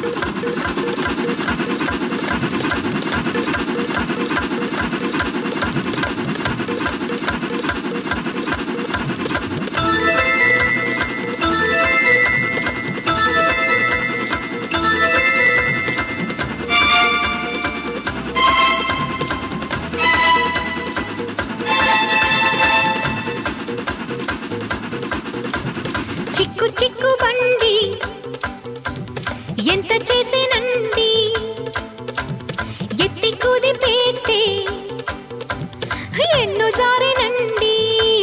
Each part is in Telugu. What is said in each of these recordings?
చిక్కు చిక్కు బండి ఎంత చేసేనండి ఎత్తి కుదిపేస్తే ఎన్ను జారేనండి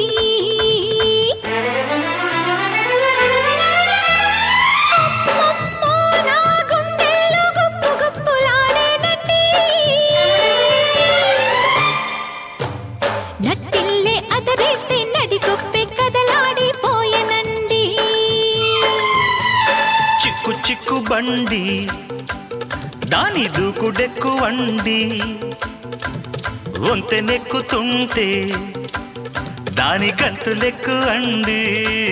అమ్మమ్మో, నా గుండెల్లో గుప్పు గుప్పులాడేనండి. నట్టిల్లే అదరేస్తే నడిగొప్పే కదలాడిపోయెనండి చిక్కు చిక్కు బండి దాని దూకుడెక్కు వండి వంతెనెక్కుతుంటే దాని గంతులెక్కు అండి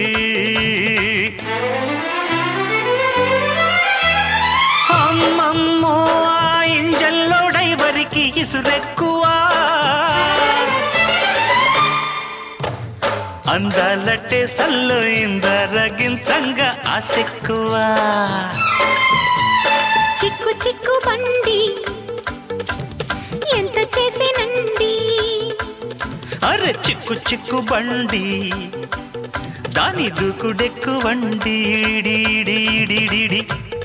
అమ్మమ్మో ఆ ఇంజన్లో డైవరికి ఇసురెక్కువా అందాలట్టే సల్లు ఇందరగించంగా ఆసెక్కువా చిక్కు చిక్కు బండి ఎంత చేసేనండి అరే చిక్కు చిక్కు బండి దాని దూకుడెక్కు వండి డీ డీ డీ డీ డీ.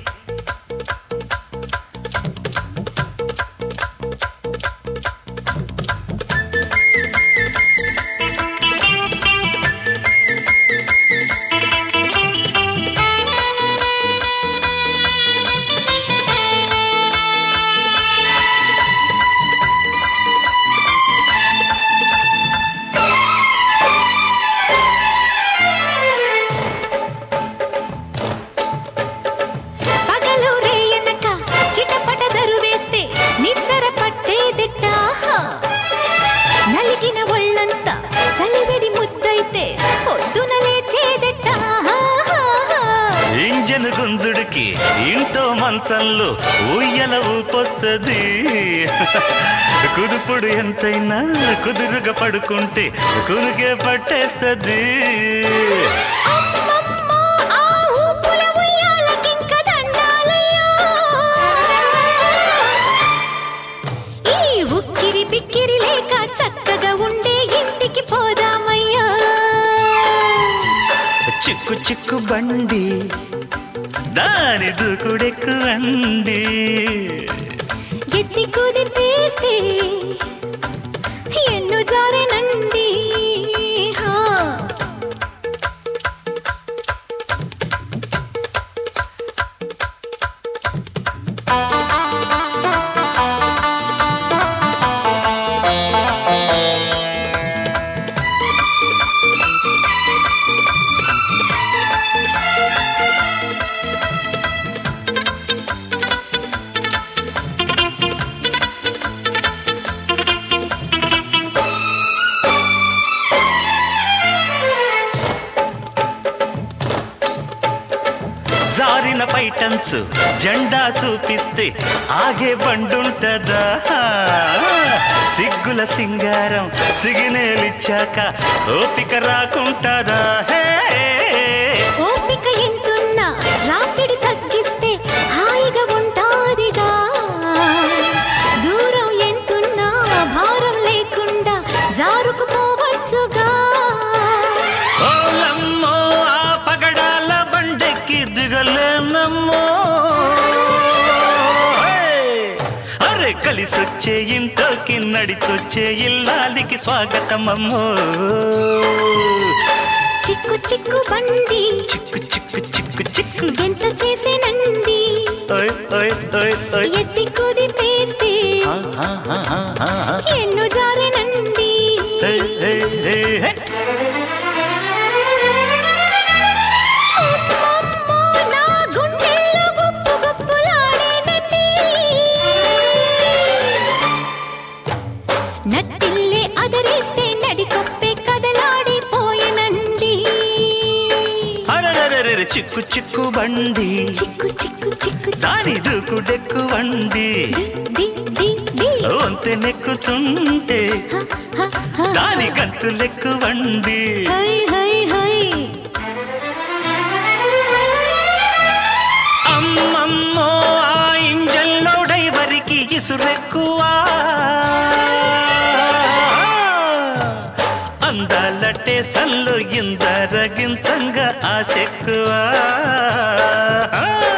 పగలు రేయనక చిటపట దరువేస్తే నిద్ర పట్టేదిట్ట నలిగిన ఒళ్ళంతా చలివిడి ముద్దైతే పొద్దున లేచేదిట్ట ఇంజన్ గుంజుడికి ఇంటో మంచంలో ఊయల ఊపొస్తుంది కుదుపుడు ఎంతైనా కుదురుగా పడుకుంటే కునుగే పట్టేస్తుంది అమ్మమ్మో, ఆ ఊపుల ఉయ్యాలకింక దండాలయ్యో. ఈ ఉక్కిరి బిక్కిరి లేక చక్కగా ఉండే ఇంటికి పోదామయ్యా చిక్కు చిక్కు బండి దాని దూకుడెక్కు అండి ఎత్తి కుదిపేస్తే ఎన్ను జారేనండి హా. జారిన పైటంచు జెండా చూపిస్తే ఆగే బండుంటదా సిగ్గుల సింగారం సిగినేలిచ్చాక ఓపిక రాకుంటదా హే ఓపిక ఎంతున్నా రాపిడి తగ్గిస్తే హాయిగా ఉంటాదిగా దూరం ఎంతున్నా భారం లేకుండా జారుకుపోవచ్చుగా ఓలమ్మో ఆ పగడాల బండెక్కి దిగలేనమ్మో హే! అరే కలిసొచ్చే ఇంట్లోకి నడిచొచ్చే ఇల్లాలికి స్వాగతమమ్మో చిక్కు చిక్కు బండి చిక్కు చిక్కు చిక్కు చిక్కు ఎంత చేసేనండి ఓయ్ ఓయ్ ఓయ్ ఓయ్ ఎత్తి కుదిపేస్తే ఆ, ఆ, ఆ, ఆ, ఆ, ఆ. ఎన్ను జారేనండి హే, హే, హే, హే. అమ్మమ్మో, నా గుండెల్లో గుప్పు గుప్పులాడేనండి. నట్టిల్లే అదరేస్తే నడికొప్పే కదలాడిపోయెనండి అరెరెరెరెరె, చిక్కు చిక్కు బండి చిక్కు చిక్కు చిక్కు దాని దూకుడెక్కువండి డి డి డి వంతె నెక్కుతుంటే హ హ హ దాని గంతులెక్కువండి హై హై హై అమ్మమ్మో ఆ ఇంజన్లో డైవరికి ఇసురెక్కువా అందాల టేసన్లో ఇందరగించంగా ఆసెక్కువా